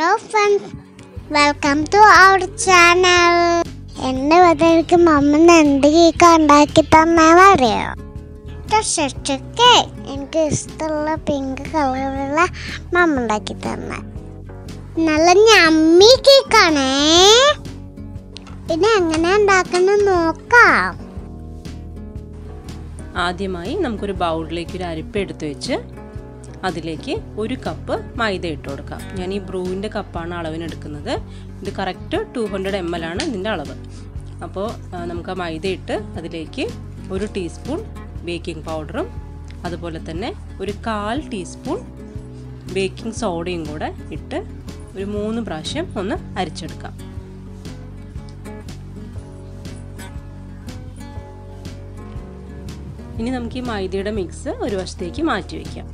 Hello friends welcome to our channel എൻ്റെ വീട്ടിലേക്ക് മമ്മ എന്ത് കേക്ക് ഉണ്ടാക്കി തന്നെന്ന് അറിയോ കേക്ക് എനിക്ക് ഇഷ്ടമുള്ള പിങ്ക് കളറുള്ള മമ്മ ഉണ്ടാക്കി തന്നെ നല്ല ഞമ്മി കേക്കാണേ പിന്നെ എങ്ങനെ ഉണ്ടാക്കണം നോക്കാം ആദ്യമായി നമുക്കൊരു ബൗളിലേക്ക് ഒരു അരിപ്പ് എടുത്ത് വെച്ച് അതിലേക്ക് ഒരു കപ്പ് മൈദ ഇട്ട് കൊടുക്കാം ഞാൻ ഈ ബ്രൂവിൻ്റെ കപ്പാണ് അളവിന് എടുക്കുന്നത് ഇത് correct two hundred M L ആണ് ഇതിൻ്റെ അളവ് അപ്പോൾ ആ, നമുക്ക് ആ മൈദ ഇട്ട് അതിലേക്ക് ഒരു ടീസ്പൂൺ ബേക്കിംഗ് പൗഡറും അതുപോലെ തന്നെ ഒരു കാൽ ടീസ്പൂൺ ബേക്കിംഗ് സോഡയും കൂടെ ഇട്ട് ഒരു മൂന്ന് പ്രാവശ്യം ഒന്ന് അരിച്ചെടുക്കാം ഇനി നമുക്ക് ഈ മൈദയുടെ മിക്സ് ഒരു വശത്തേക്ക് മാറ്റി വയ്ക്കാം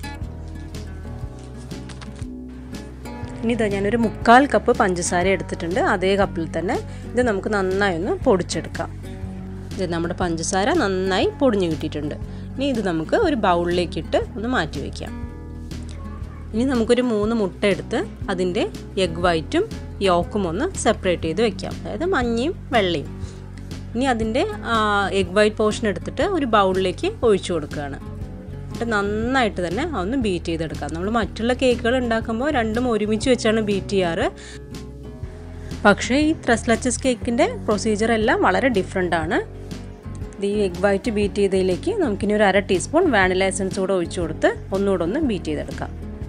ഇനി ഇതാ ഞാനൊരു മുക്കാൽ കപ്പ് പഞ്ചസാര എടുത്തിട്ടുണ്ട് അതേ കപ്പിൽ തന്നെ ഇത് നമുക്ക് നന്നായി ഒന്ന് പൊടിച്ചെടുക്കാം ഇത് നമ്മുടെ പഞ്ചസാര നന്നായി പൊടിഞ്ഞു കിട്ടിയിട്ടുണ്ട് ഇനി ഇത് നമുക്ക് ഒരു ബൗളിലേക്ക് ഇട്ട് ഒന്ന് മാറ്റി വയ്ക്കാം ഇനി നമുക്കൊരു മൂന്ന് മുട്ട എടുത്ത് അതിൻ്റെ എഗ് വൈറ്റും യോക്കും ഒന്ന് സെപ്പറേറ്റ് ചെയ്ത് വെക്കാം അതായത് മഞ്ഞയും വെള്ളയും ഇനി അതിൻ്റെ എഗ് വൈറ്റ് പോർഷൻ എടുത്തിട്ട് ഒരു ബൗളിലേക്ക് ഒഴിച്ചു കൊടുക്കുകയാണ് എന്നിട്ട് നന്നായിട്ട് തന്നെ ഒന്ന് ബീറ്റ് ചെയ്തെടുക്കാം നമ്മൾ മറ്റുള്ള കേക്കുകൾ ഉണ്ടാക്കുമ്പോൾ രണ്ടും ഒരുമിച്ച് വെച്ചാണ് ബീറ്റ് ചെയ്യാറ് പക്ഷേ ഈ ത്രസ്ലച്ചസ് കേക്കിൻ്റെ പ്രൊസീജിയർ എല്ലാം വളരെ ഡിഫറെൻ്റ് ആണ് ഇത് ഈ എഗ് വൈറ്റ് ബീറ്റ് ചെയ്തതിലേക്ക് നമുക്കിനി ഒരു അര ടീസ്പൂൺ വാനില എസൻസ് കൂടെ ഒഴിച്ചു കൊടുത്ത് ഒന്നുകൂടെ ഒന്ന് ബീറ്റ് ചെയ്തെടുക്കാം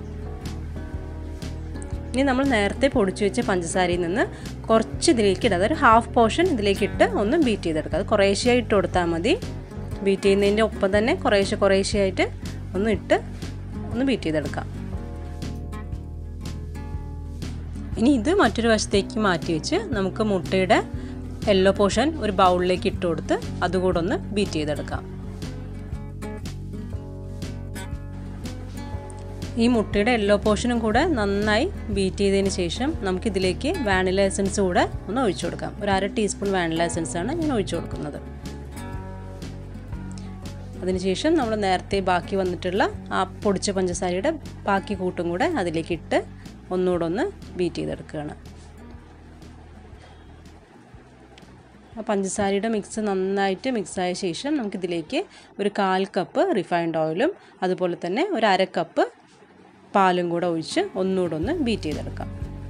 ഇനി നമ്മൾ നേരത്തെ പൊടിച്ചു വെച്ച പഞ്ചസാരയിൽ നിന്ന് കുറച്ച് ഇതിലേക്ക് ഇടുക അതൊരു ഹാഫ് പോർഷൻ ഇതിലേക്ക് ഇട്ട് ഒന്ന് ബീറ്റ് ചെയ്തെടുക്കുക അത് കുറേശ്ശെയായി ഇട്ട് കൊടുത്താൽ മതി ബീറ്റ് ചെയ്യുന്നതിൻ്റെ ഒപ്പം തന്നെ കുറേശ്ശെ കുറേശ്ശെയായിട്ട് ഒന്ന് ഇട്ട് ഒന്ന് ബീറ്റ് ചെയ്തെടുക്കാം ഇനി ഇത് മറ്റൊരു വശത്തേക്ക് മാറ്റി വെച്ച് നമുക്ക് മുട്ടയുടെ യെല്ലോ പോർഷൻ ഒരു ബൗളിലേക്ക് ഇട്ട് കൊടുത്ത് അതുകൂടെ ഒന്ന് ബീറ്റ് ചെയ്തെടുക്കാം ഈ മുട്ടയുടെ യെല്ലോ പോർഷനും കൂടെ നന്നായി ബീറ്റ് ചെയ്തതിന് ശേഷം നമുക്കിതിലേക്ക് വാനില എസൻസ് കൂടെ ഒന്ന് ഒഴിച്ചു കൊടുക്കാം ഒരു അര ടീസ്പൂൺ വാനില എസൻസ് ആണ് ഞാൻ ഒഴിച്ചു കൊടുക്കുന്നത് അതിനുശേഷം നമ്മൾ നേരത്തെ ബാക്കി വന്നിട്ടുള്ള ആ പൊടിച്ച പഞ്ചസാരയുടെ ബാക്കി കൂട്ടും കൂടെ അതിലേക്ക് ഇട്ട് ഒന്നുകൂടെ ഒന്ന് ബീറ്റ് ചെയ്തെടുക്കുകയാണ് ആ പഞ്ചസാരയുടെ മിക്സ് നന്നായിട്ട് മിക്സായ ശേഷം നമുക്കിതിലേക്ക് ഒരു കാൽ കപ്പ് റിഫൈൻഡ് ഓയിലും അതുപോലെ തന്നെ ഒരു അര കപ്പ് പാലും കൂടെ ഒഴിച്ച് ഒന്നുകൂടെ ഒന്ന് ബീറ്റ് ചെയ്തെടുക്കാം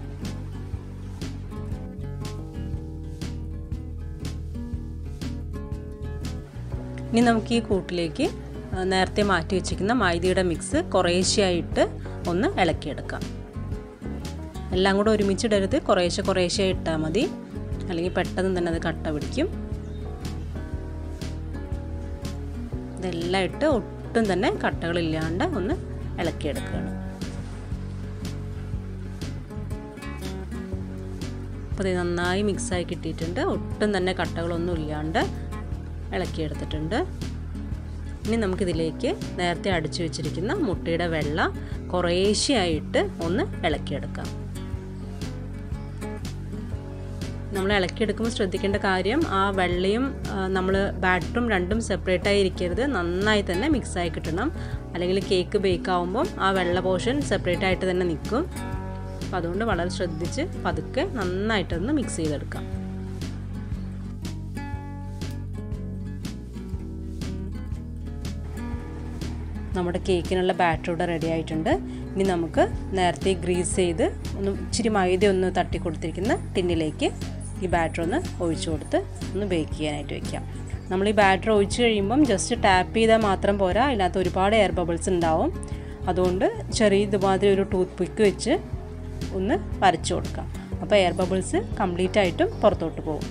ഇനി നമുക്ക് ഈ കൂട്ടിലേക്ക് ആ, നേരത്തെ മാറ്റി വെച്ചിരിക്കുന്ന മൈദയുടെ മിക്സ് കുറേശ്ശെയായിട്ട് ഒന്ന് ഇളക്കിയെടുക്കാം എല്ലാം കൂടെ ഒരുമിച്ചിടരുത് കുറേശ്ശെ കുറേശ്ശെ ഇട്ടാൽ മതി അല്ലെങ്കിൽ പെട്ടെന്ന് തന്നെ അത് കട്ട പിടിക്കും ഇതെല്ലാം ഇട്ട് ഒട്ടും തന്നെ കട്ടകളില്ലാണ്ട് ഒന്ന് ഇളക്കിയെടുക്കുകയാണ് അപ്പോൾ ഇത് നന്നായി മിക്സായി കിട്ടിയിട്ടുണ്ട് ഒട്ടും തന്നെ കട്ടകളൊന്നും ഇല്ലാണ്ട് ഇളക്കിയെടുത്തിട്ടുണ്ട് ഇനി നമുക്കിതിലേക്ക് നേരത്തെ അടിച്ചു വെച്ചിരിക്കുന്ന മുട്ടയുടെ വെള്ള കുറേശ്ശെയായിട്ട് ഒന്ന് ഇളക്കിയെടുക്കാം നമ്മൾ ഇളക്കിയെടുക്കുമ്പോൾ ശ്രദ്ധിക്കേണ്ട കാര്യം ആ വെള്ളയും നമ്മൾ ബാറ്ററും രണ്ടും സെപ്പറേറ്റ് ആയി ഇരിക്കരുത് നന്നായി തന്നെ മിക്സായി കിട്ടണം അല്ലെങ്കിൽ കേക്ക് ബേക്ക് ആവുമ്പം ആ വെള്ള പോർഷൻ സെപ്പറേറ്റ് ആയിട്ട് തന്നെ നിൽക്കും അപ്പോൾ അതുകൊണ്ട് വളരെ ശ്രദ്ധിച്ച് പതുക്കെ നന്നായിട്ടൊന്ന് മിക്സ് ചെയ്തെടുക്കാം നമ്മുടെ കേക്കിനുള്ള ബാറ്റർ ഇവിടെ റെഡി ആയിട്ടുണ്ട് ഇനി നമുക്ക് നേരത്തെ ഗ്രീസ് ചെയ്ത് ഒന്ന് ഇച്ചിരി മൈദ ഒന്ന് തട്ടി കൊടുത്തിരിക്കുന്ന ടിന്നിലേക്ക് ഈ ബാറ്റർ ഒന്ന് ഒഴിച്ചു കൊടുത്ത് ഒന്ന് ബേക്ക് ചെയ്യാനായിട്ട് വെക്കാം നമ്മൾ ഈ ബാറ്റർ ഒഴിച്ച് കഴിയുമ്പം ജസ്റ്റ് ടാപ്പ് ചെയ്താൽ മാത്രം പോരാ അതിനകത്ത് ഒരുപാട് എയർ ബബിൾസ് ഉണ്ടാവും അതുകൊണ്ട് ചെറിയ ഇതുമാതിരി ഒരു ടൂത്ത് പിക്ക് വെച്ച് ഒന്ന് വരച്ചു കൊടുക്കാം അപ്പോൾ എയർ ബബിൾസ് കംപ്ലീറ്റ് ആയിട്ടും പുറത്തോട്ട് പോകും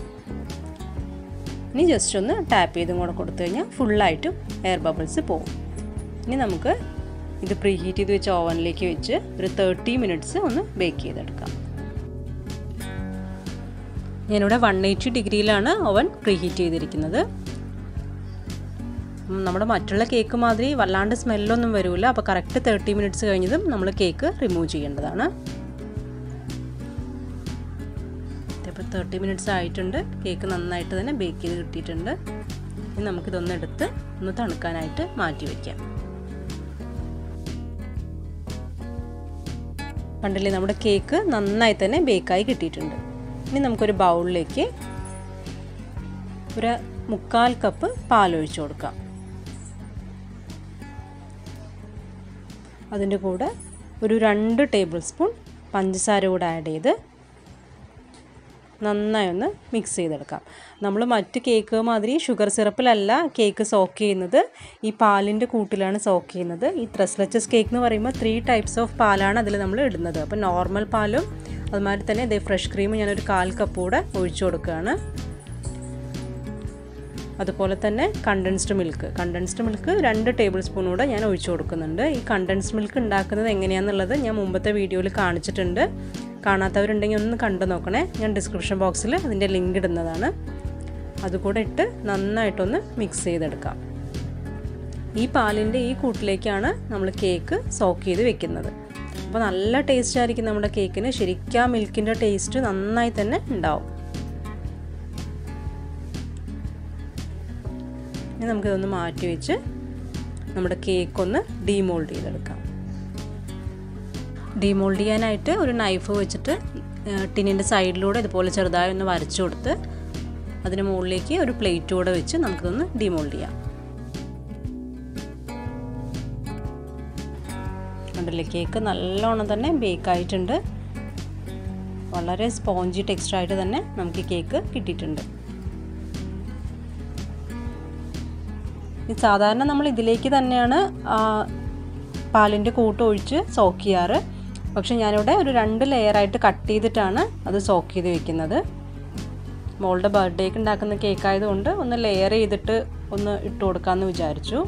ഇനി ജസ്റ്റ് ഒന്ന് ടാപ്പ് ചെയ്തും കൂടെ കൊടുത്തു കഴിഞ്ഞാൽ ഫുള്ളായിട്ടും എയർ ബബിൾസ് പോകും ഇനി നമുക്ക് ഇത് പ്രീ ഹീറ്റ് ചെയ്ത് വെച്ച ഓവനിലേക്ക് വെച്ച് ഒരു തേർട്ടി മിനിറ്റ്സ് ഒന്ന് ബേക്ക് ചെയ്തെടുക്കാം ഞാനിവിടെ വൺ എയ്റ്റി ഡിഗ്രിയിലാണ് ഓവൻ പ്രീ ഹീറ്റ് ചെയ്തിരിക്കുന്നത് ഉം, നമ്മുടെ മറ്റുള്ള കേക്ക് മാതിരി വല്ലാണ്ട് സ്മെല്ലൊന്നും വരില്ല അപ്പോൾ കറക്റ്റ് തേർട്ടി മിനിറ്റ്സ് കഴിഞ്ഞതും നമ്മൾ കേക്ക് റിമൂവ് ചെയ്യേണ്ടതാണ് ഇപ്പോൾ തേർട്ടി മിനിറ്റ്സ് ആയിട്ടുണ്ട് കേക്ക് നന്നായിട്ട് തന്നെ ബേക്ക് ചെയ്ത് കിട്ടിയിട്ടുണ്ട് ഇനി നമുക്കിതൊന്ന് എടുത്ത് ഒന്ന് തണുക്കാനായിട്ട് മാറ്റി വയ്ക്കാം കണ്ടില്ലേ നമ്മുടെ കേക്ക് നന്നായി തന്നെ ബേക്കായി കിട്ടിയിട്ടുണ്ട് ഇനി നമുക്കൊരു ബൗളിലേക്ക് ഒരു മുക്കാൽ കപ്പ് പാലൊഴിച്ച് കൊടുക്കാം അതിൻ്റെ കൂടെ ഒരു രണ്ട് ടേബിൾ സ്പൂൺ പഞ്ചസാര കൂടെ ആഡ് ചെയ്ത് നന്നായി ഒന്ന് മിക്സ് ചെയ്തെടുക്കാം നമ്മൾ മറ്റ് കേക്ക് മാതിരി ഷുഗർ സിറപ്പിലല്ല കേക്ക് സോക്ക് ചെയ്യുന്നത് ഈ പാലിൻ്റെ കൂട്ടിലാണ് സോക്ക് ചെയ്യുന്നത് ഈ ത്രസ്ലച്ചസ് കേക്ക് എന്ന് പറയുമ്പോൾ ത്രീ ടൈപ്സ് ഓഫ് പാലാണ് അതിൽ നമ്മൾ ഇടുന്നത് അപ്പോൾ നോർമൽ പാലും അതുമാതിരി തന്നെ ഇതേ ഫ്രഷ് ക്രീം ഞാനൊരു കാൽ കപ്പ് കൂടെ ഒഴിച്ചു കൊടുക്കുകയാണ് അതുപോലെ തന്നെ കണ്ടൻസ്ഡ് മിൽക്ക് കണ്ടൻസ്ഡ് മിൽക്ക് രണ്ട് ടേബിൾ സ്പൂൺ കൂടെ ഞാൻ ഒഴിച്ചു കൊടുക്കുന്നുണ്ട് ഈ കണ്ടൻസ്ഡ് മിൽക്ക് ഉണ്ടാക്കുന്നത് എങ്ങനെയാണെന്നുള്ളത് ഞാൻ മുമ്പത്തെ വീഡിയോയിൽ കാണിച്ചിട്ടുണ്ട് കാണാത്തവരുണ്ടെങ്കിൽ ഒന്ന് കണ്ടു നോക്കണേ ഞാൻ ഡിസ്ക്രിപ്ഷൻ ബോക്സിൽ അതിൻ്റെ ലിങ്ക് ഇടുന്നതാണ് അതുകൂടെ ഇട്ട് നന്നായിട്ടൊന്ന് മിക്സ് ചെയ്തെടുക്കാം ഈ പാലിൻ്റെ ഈ കൂട്ടിലേക്കാണ് നമ്മൾ കേക്ക് സോക്ക് ചെയ്ത് വെക്കുന്നത് അപ്പോൾ നല്ല ടേസ്റ്റ് ആയിരിക്കും നമ്മുടെ കേക്കിന് ശരിക്കും ആ മിൽക്കിൻ്റെ ടേസ്റ്റ് നന്നായി തന്നെ ഉണ്ടാവും ഇനി നമുക്കിതൊന്ന് മാറ്റി വെച്ച് നമ്മുടെ കേക്ക് ഒന്ന് ഡീമോൾഡ് ചെയ്തെടുക്കാം ഡീമോൾഡ് ചെയ്യാനായിട്ട് ഒരു നൈഫ് വെച്ചിട്ട് ടിന്നിൻ്റെ സൈഡിലൂടെ ഇതുപോലെ ചെറുതായി ഒന്ന് വരച്ചു കൊടുത്ത് അതിന് മുകളിലേക്ക് ഒരു പ്ലേറ്റ് കൂടെ വെച്ച് നമുക്കിതൊന്ന് ഡീമോൾഡ് ചെയ്യാം കണ്ടില്ലേ കേക്ക് നല്ലോണം തന്നെ ബേക്ക് ആയിട്ടുണ്ട് വളരെ സ്പോഞ്ചി ടെക്സ്റ്റായിട്ട് തന്നെ നമുക്ക് ഈ കേക്ക് കിട്ടിയിട്ടുണ്ട് സാധാരണ നമ്മൾ ഇതിലേക്ക് തന്നെയാണ് പാലിൻ്റെ കൂട്ട് ഒഴിച്ച് സോക്ക് ചെയ്യാറ് പക്ഷെ ഞാനിവിടെ ഒരു രണ്ട് ലെയറായിട്ട് കട്ട് ചെയ്തിട്ടാണ് അത് സോക്ക് ചെയ്ത് വെക്കുന്നത് മോളുടെ ബർത്ത്ഡേക്ക് ഉണ്ടാക്കുന്ന കേക്ക് ആയതുകൊണ്ട് ഒന്ന് ലെയർ ചെയ്തിട്ട് ഒന്ന് ഇട്ട് കൊടുക്കാമെന്ന് വിചാരിച്ചു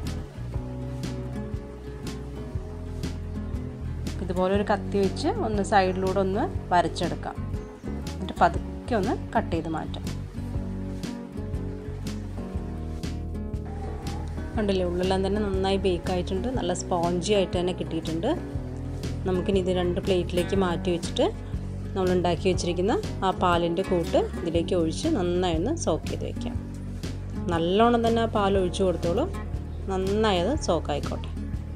ഇതുപോലെ ഒരു കത്തി വെച്ച് ഒന്ന് സൈഡിലൂടെ ഒന്ന് വരച്ചെടുക്കാം എന്നിട്ട് പതുക്കെ ഒന്ന് കട്ട് ചെയ്ത് മാറ്റാം കണ്ടില്ലേ ഉള്ളെല്ലാം തന്നെ നന്നായി ബേക്ക് ആയിട്ടുണ്ട് നല്ല സ്പോഞ്ചി ആയിട്ട് തന്നെ കിട്ടിയിട്ടുണ്ട് നമുക്കിനി ഇത് രണ്ട് പ്ലേറ്റിലേക്ക് മാറ്റി വെച്ചിട്ട് നമ്മൾ ഉണ്ടാക്കി വെച്ചിരിക്കുന്ന ആ പാലിൻ്റെ കൂട്ട് ഇതിലേക്ക് ഒഴിച്ച് നന്നായി ഒന്ന് സോക്ക് ചെയ്ത് വെക്കാം നല്ലോണം തന്നെ ആ പാൽ ഒഴിച്ചു കൊടുത്തോളൂ നന്നായി അത് സോക്കായിക്കോട്ടെ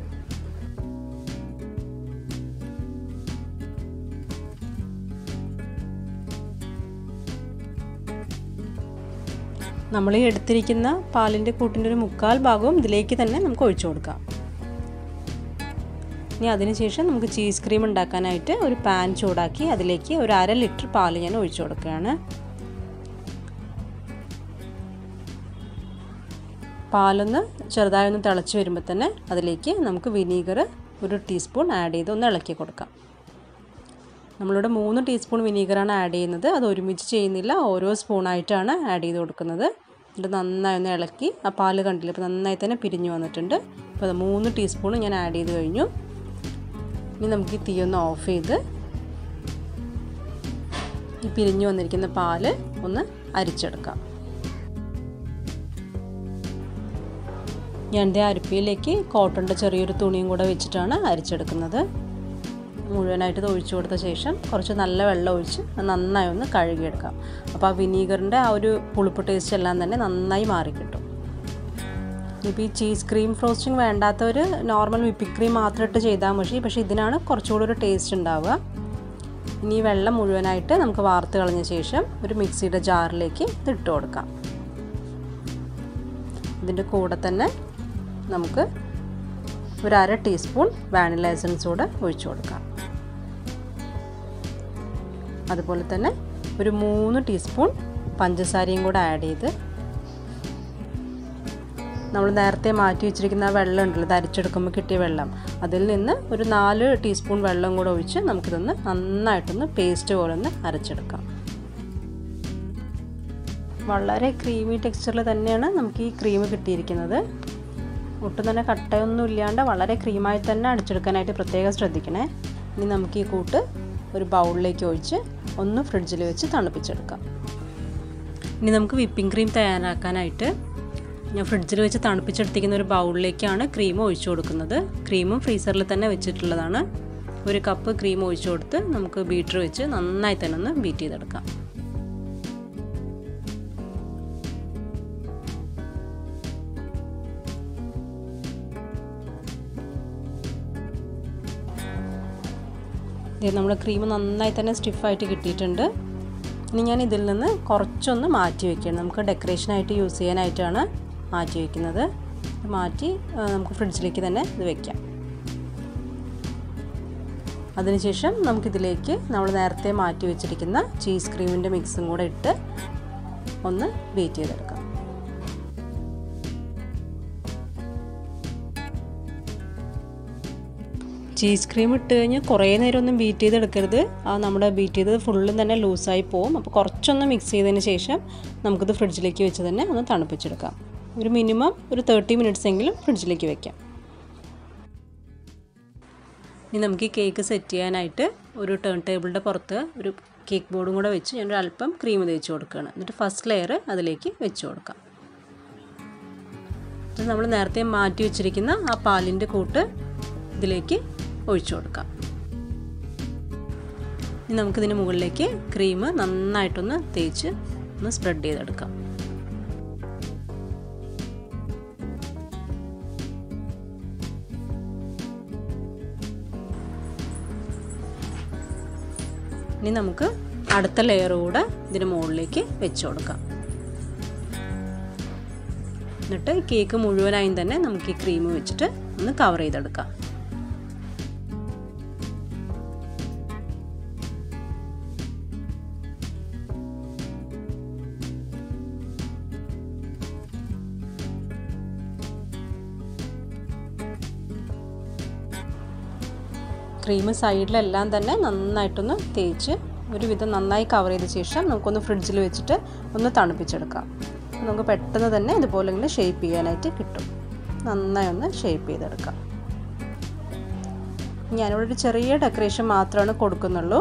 നമ്മൾ ഈ എടുത്തിരിക്കുന്ന പാലിൻ്റെ കൂട്ടിൻ്റെ ഒരു മുക്കാൽ ഭാഗവും ഇതിലേക്ക് തന്നെ നമുക്ക് ഒഴിച്ചു കൊടുക്കാം ഇനി അതിനുശേഷം നമുക്ക് ചീസ് ക്രീം ഉണ്ടാക്കാനായിട്ട് ഒരു പാൻ ചൂടാക്കി അതിലേക്ക് ഒരു അര ലിറ്റർ പാൽ ഞാൻ ഒഴിച്ചു കൊടുക്കുകയാണ് പാലൊന്ന് ചെറുതായി ഒന്ന് തിളച്ച് വരുമ്പോൾ തന്നെ അതിലേക്ക് നമുക്ക് വിനീഗർ ഒരു ടീസ്പൂൺ ആഡ് ചെയ്ത് ഒന്ന് ഇളക്കി കൊടുക്കാം നമ്മളിവിടെ മൂന്ന് ടീസ്പൂൺ വിനീഗറാണ് ആഡ് ചെയ്യുന്നത് അത് ഒരുമിച്ച് ചെയ്യുന്നില്ല ഓരോ സ്പൂണായിട്ടാണ് ആഡ് ചെയ്ത് കൊടുക്കുന്നത് എന്നിട്ട് നന്നായി ഒന്ന് ഇളക്കി ആ പാല് കണ്ടില്ല ഇപ്പോൾ നന്നായി തന്നെ പിരിഞ്ഞു വന്നിട്ടുണ്ട് അപ്പോൾ അത് മൂന്ന് ടീസ്പൂൺ ഞാൻ ആഡ് ചെയ്ത് കഴിഞ്ഞു ഇനി നമുക്ക് ഈ തീ ഒന്ന് ഓഫ് ചെയ്ത് ഈ പിരിഞ്ഞു വന്നിരിക്കുന്ന പാല് ഒന്ന് അരിച്ചെടുക്കാം ഞാൻ എൻ്റെ അരിപ്പയിലേക്ക് കോട്ടൻ്റെ ചെറിയൊരു തുണിയും കൂടെ വെച്ചിട്ടാണ് അരിച്ചെടുക്കുന്നത് മുഴുവനായിട്ട് ഇത് ഒഴിച്ചു കൊടുത്ത ശേഷം കുറച്ച് നല്ല വെള്ളം ഒഴിച്ച് നന്നായി ഒന്ന് കഴുകിയെടുക്കാം അപ്പോൾ ആ വിനീഗറിൻ്റെ ആ ഒരു പുളിപ്പ് ടേസ്റ്റ് എല്ലാം തന്നെ നന്നായി മാറിക്കിട്ടും ഇപ്പോൾ ഈ ചീസ് ക്രീം ഫ്രോസ്റ്റിംഗ് വേണ്ടാത്തവർ നോർമൽ വിപ്പിംഗ് ക്രീം മാത്രം ഇട്ട് ചെയ്താൽ മതി പക്ഷേ ഇതിനാണ് കുറച്ചുകൂടി ഒരു ടേസ്റ്റ് ഉണ്ടാവുക ഇനി ഈ വെള്ളം മുഴുവനായിട്ട് നമുക്ക് വാർത്ത് കളഞ്ഞ ശേഷം ഒരു മിക്സിയുടെ ജാറിലേക്ക് ഇത് ഇട്ട് കൊടുക്കാം ഇതിൻ്റെ കൂടെ തന്നെ നമുക്ക് ഒരു അര ടീസ്പൂൺ വാനില എസൻസ് കൂടെ ഒഴിച്ചു കൊടുക്കാം അതുപോലെ തന്നെ ഒരു മൂന്ന് ടീസ്പൂൺ പഞ്ചസാരയും കൂടെ ആഡ് ചെയ്ത് നമ്മൾ നേരത്തെ മാറ്റി വെച്ചിരിക്കുന്ന ആ വെള്ളം ഉണ്ടല്ലോ ഇത് അരിച്ചെടുക്കുമ്പോൾ കിട്ടിയ വെള്ളം അതിൽ നിന്ന് ഒരു നാല് ടീസ്പൂൺ വെള്ളം കൂടെ ഒഴിച്ച് നമുക്കിതൊന്ന് നന്നായിട്ടൊന്ന് പേസ്റ്റ് പോലെ ഒന്ന് അരച്ചെടുക്കാം വളരെ ക്രീമി ടെക്സ്ചറിൽ തന്നെയാണ് നമുക്ക് ഈ ക്രീം കിട്ടിയിരിക്കുന്നത് ഒട്ടും തന്നെ കട്ടയൊന്നും ഇല്ലാണ്ട് വളരെ ക്രീമായി തന്നെ അടിച്ചെടുക്കാനായിട്ട് പ്രത്യേകം ശ്രദ്ധിക്കണേ ഇനി നമുക്ക് ഈ കൂട്ട് ഒരു ബൗളിലേക്ക് ഒഴിച്ച് ഒന്ന് ഫ്രിഡ്ജിൽ വെച്ച് തണുപ്പിച്ചെടുക്കാം ഇനി നമുക്ക് വിപ്പിംഗ് ക്രീം തയ്യാറാക്കാനായിട്ട് ഞാൻ ഫ്രിഡ്ജിൽ വെച്ച് തണുപ്പിച്ചെടുത്തിരിക്കുന്ന ഒരു ബൗളിലേക്കാണ് ക്രീം ഒഴിച്ചു കൊടുക്കുന്നത് ക്രീമും ഫ്രീസറിൽ തന്നെ വെച്ചിട്ടുള്ളതാണ് ഒരു കപ്പ് ക്രീം ഒഴിച്ചു കൊടുത്ത് നമുക്ക് ബീറ്റർ വെച്ച് നന്നായി തന്നെ ഒന്ന് ബീറ്റ് ചെയ്തെടുക്കാം ഇത് നമ്മുടെ ക്രീം നന്നായി തന്നെ സ്റ്റിഫായിട്ട് കിട്ടിയിട്ടുണ്ട് ഇനി ഞാൻ ഇതിൽ നിന്ന് കുറച്ചൊന്ന് മാറ്റി വയ്ക്കണം നമുക്ക് ഡെക്കറേഷനായിട്ട് യൂസ് ചെയ്യാനായിട്ടാണ് മാറ്റി വയ്ക്കുന്നത് മാറ്റി നമുക്ക് ഫ്രിഡ്ജിലേക്ക് തന്നെ ഇത് വെക്കാം അതിനുശേഷം നമുക്കിതിലേക്ക് നമ്മൾ നേരത്തെ മാറ്റി വെച്ചിരിക്കുന്ന ചീസ് ക്രീമിൻ്റെ മിക്സും കൂടെ ഇട്ട് ഒന്ന് ബീറ്റ് ചെയ്തെടുക്കാം ചീസ് ക്രീം ഇട്ട് കഴിഞ്ഞാൽ കുറേ നേരം ഒന്നും ബീറ്റ് ചെയ്തെടുക്കരുത് ആ നമ്മുടെ ബീറ്റ് ചെയ്തത് ഫുള്ളും തന്നെ ലൂസായി പോവും അപ്പോൾ കുറച്ചൊന്ന് മിക്സ് ചെയ്തതിന് ശേഷം നമുക്കിത് ഫ്രിഡ്ജിലേക്ക് വെച്ച് തന്നെ ഒന്ന് തണുപ്പിച്ചെടുക്കാം ഒരു മിനിമം ഒരു തേർട്ടി മിനിറ്റ്സ് എങ്കിലും ഫ്രിഡ്ജിലേക്ക് വെക്കാം ഇനി നമുക്ക് ഈ കേക്ക് സെറ്റ് ചെയ്യാനായിട്ട് ഒരു ടേൺ ടേബിളിൻ്റെ പുറത്ത് ഒരു കേക്ക് ബോർഡും കൂടെ വെച്ച് ഞാനൊരു അല്പം ക്രീം തേച്ച് കൊടുക്കുകയാണ് എന്നിട്ട് ഫസ്റ്റ് ലെയർ അതിലേക്ക് വെച്ച് കൊടുക്കാം എന്നിട്ട് നമ്മൾ നേരത്തെ മാറ്റി വെച്ചിരിക്കുന്ന ആ പാലിൻ്റെ കൂട്ട് ഇതിലേക്ക് ഒഴിച്ചു കൊടുക്കാം ഇനി നമുക്കിതിന് മുകളിലേക്ക് ക്രീം നന്നായിട്ടൊന്ന് തേച്ച് ഒന്ന് സ്പ്രെഡ് ചെയ്തെടുക്കാം ഇനി നമുക്ക് അടുത്ത ലെയർ കൂടെ ഇതിന് മുകളിലേക്ക് വെച്ച് കൊടുക്കാം എന്നിട്ട് കേക്ക് മുഴുവനായും തന്നെ നമുക്ക് ഈ ക്രീം വെച്ചിട്ട് ഒന്ന് കവർ ചെയ്തെടുക്കാം ക്രീം സൈഡിലെല്ലാം തന്നെ നന്നായിട്ടൊന്ന് തേച്ച് ഒരുവിധം നന്നായി കവർ ചെയ്ത ശേഷം നമുക്കൊന്ന് ഫ്രിഡ്ജിൽ വെച്ചിട്ട് ഒന്ന് തണുപ്പിച്ചെടുക്കാം നമുക്ക് പെട്ടെന്ന് തന്നെ ഇതുപോലെ ഇങ്ങനെ ഷേപ്പ് ചെയ്യാനായിട്ട് കിട്ടും നന്നായി ഒന്ന് ഷേപ്പ് ചെയ്തെടുക്കാം ഞാനിവിടെ ഒരു ചെറിയ ഡെക്കറേഷൻ മാത്രമാണ് കൊടുക്കുന്നുള്ളൂ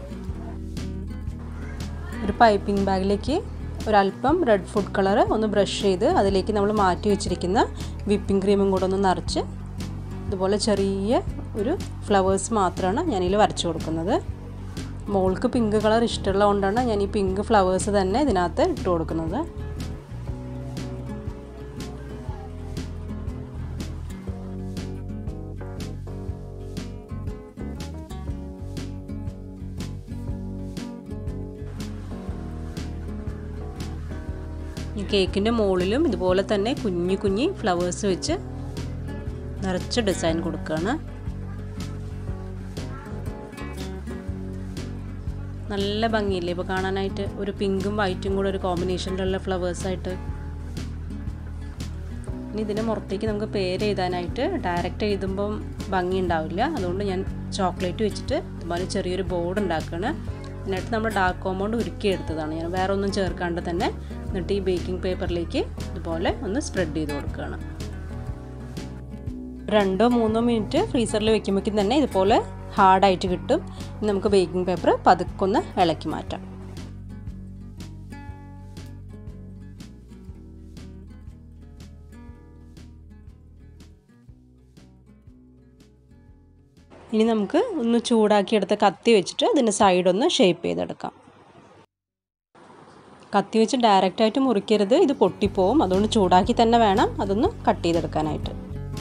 ഒരു പൈപ്പിംഗ് ബാഗിലേക്ക് ഒരല്പം റെഡ് ഫുഡ് കളർ ഒന്ന് ബ്രഷ് ചെയ്ത് അതിലേക്ക് നമ്മൾ മാറ്റി വെച്ചിരിക്കുന്ന വിപ്പിംഗ് ക്രീമും കൂടെ ഒന്ന് നിറച്ച് ഇതുപോലെ ചെറിയ ഒരു ഫ്ലവേഴ്സ് മാത്രമാണ് ഞാനിതിൽ വരച്ചു കൊടുക്കുന്നത് മോൾക്ക് പിങ്ക് കളർ ഇഷ്ടമുള്ളത് കൊണ്ടാണ് ഞാൻ ഈ പിങ്ക് ഫ്ലവേഴ്സ് തന്നെ ഇതിനകത്ത് ഇട്ട് കൊടുക്കുന്നത് ഈ കേക്കിൻ്റെ മുകളിലും ഇതുപോലെ തന്നെ കുഞ്ഞു കുഞ്ഞി ഫ്ലവേഴ്സ് വെച്ച് നിറച്ച് ഡിസൈൻ കൊടുക്കുകയാണ് നല്ല ഭംഗിയില്ലേ ഇപ്പോൾ കാണാനായിട്ട് ഒരു പിങ്കും വൈറ്റും കൂടെ ഒരു കോമ്പിനേഷനിലുള്ള ഫ്ലവേഴ്സായിട്ട് ഇനി ഇതിൻ്റെ പുറത്തേക്ക് നമുക്ക് പേര് എഴുതാനായിട്ട് ഡയറക്റ്റ് എഴുതുമ്പം ഭംഗി ഉണ്ടാവില്ല അതുകൊണ്ട് ഞാൻ ചോക്ലേറ്റ് വെച്ചിട്ട് ഇതുപോലെ ചെറിയൊരു ബോർഡ് ഉണ്ടാക്കുകയാണ് എന്നിട്ട് നമ്മൾ ഡാർക്ക് കോമ്പൗണ്ട് ഉരുക്കി എടുത്തതാണ് ഞാൻ വേറെ ഒന്നും ചേർക്കാണ്ട് തന്നെ എന്നിട്ട് ഈ ബേക്കിംഗ് പേപ്പറിലേക്ക് ഇതുപോലെ ഒന്ന് സ്പ്രെഡ് ചെയ്ത് കൊടുക്കുകയാണ് രണ്ടോ മൂന്നോ മിനിറ്റ് ഫ്രീസറിൽ വെക്കുമ്പോഴേക്കും തന്നെ ഇതുപോലെ ഹാർഡായിട്ട് കിട്ടും നമുക്ക് ബേക്കിംഗ് പേപ്പർ പതുക്കൊന്ന് ഇളക്കി മാറ്റാം ഇനി നമുക്ക് ഒന്ന് ചൂടാക്കിയെടുത്ത കത്തി വെച്ചിട്ട് അതിൻ്റെ സൈഡൊന്ന് ഷേപ്പ് ചെയ്തെടുക്കാം കത്തി വെച്ച് ഡയറക്റ്റായിട്ട് മുറിക്കരുത് ഇത് പൊട്ടിപ്പോവും അതുകൊണ്ട് ചൂടാക്കി തന്നെ വേണം അതൊന്ന് കട്ട് ചെയ്തെടുക്കാനായിട്ട്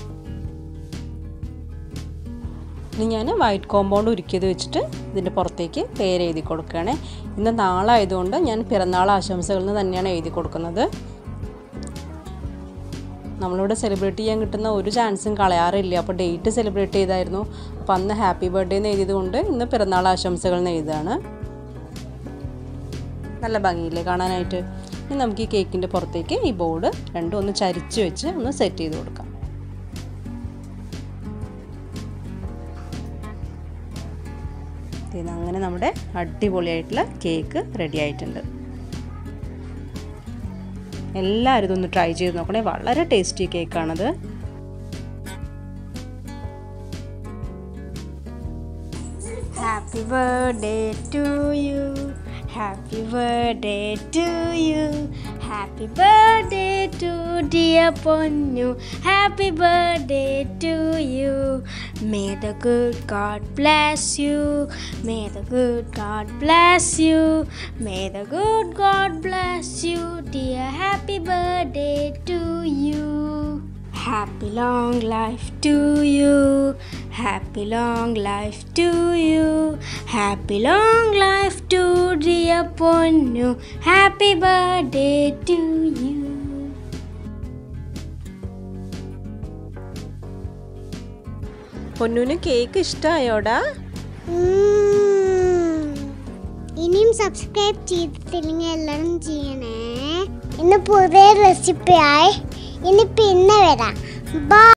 ഇനി ഞാൻ വൈറ്റ് കോമ്പൗണ്ട് ഉരുക്കിയത് വെച്ചിട്ട് ഇതിൻ്റെ പുറത്തേക്ക് പേര് എഴുതി കൊടുക്കുകയാണ് ഇന്ന് നാളായതുകൊണ്ട് ഞാൻ പിറന്നാൾ ആശംസകളിൽ നിന്ന് തന്നെയാണ് എഴുതി കൊടുക്കുന്നത് നമ്മളിവിടെ സെലിബ്രേറ്റ് ചെയ്യാൻ കിട്ടുന്ന ഒരു ചാൻസും കളയാറില്ല അപ്പോൾ ഡേറ്റ് സെലിബ്രേറ്റ് ചെയ്തായിരുന്നു അപ്പോൾ അന്ന് ഹാപ്പി ബർത്ത്ഡേ എന്ന് എഴുതിയത് കൊണ്ട് ഇന്ന് പിറന്നാൾ ആശംസകൾ എന്ന് എഴുതുകയാണ് നല്ല ഭംഗിയില്ലേ കാണാനായിട്ട് ഇനി നമുക്ക് ഈ കേക്കിൻ്റെ പുറത്തേക്ക് ഈ ബോർഡ് രണ്ടും ഒന്ന് ചരിച്ച് വെച്ച് ഒന്ന് സെറ്റ് ചെയ്ത് കൊടുക്കാം അങ്ങനെ നമ്മുടെ അടിപൊളിയായിട്ടുള്ള കേക്ക് റെഡി ആയിട്ടുണ്ട് എല്ലാവരും ഇതൊന്ന് ട്രൈ ചെയ്ത് നോക്കണേ വളരെ ടേസ്റ്റി കേക്കാണത് Happy birthday to you. Happy birthday to you. Happy birthday to dear Ponnu. Happy birthday to you. May the good God bless you. May the good God bless you. May the good God bless you, dear. Happy birthday to you. Happy long life to you. Happy long life to you. Happy long life to dear Ponnu happy birthday to you പൊന്നൂന് cake ഇഷ്ടമായോടാ ഇനിയും subscribe ചെയ്തിട്ടില്ലെങ്കിൽ എല്ലാവരും ചെയ്യണേ ഇന്ന് പുതിയ റെസിപ്പിയായി ഇനി പിന്നെ വരാം ബൈ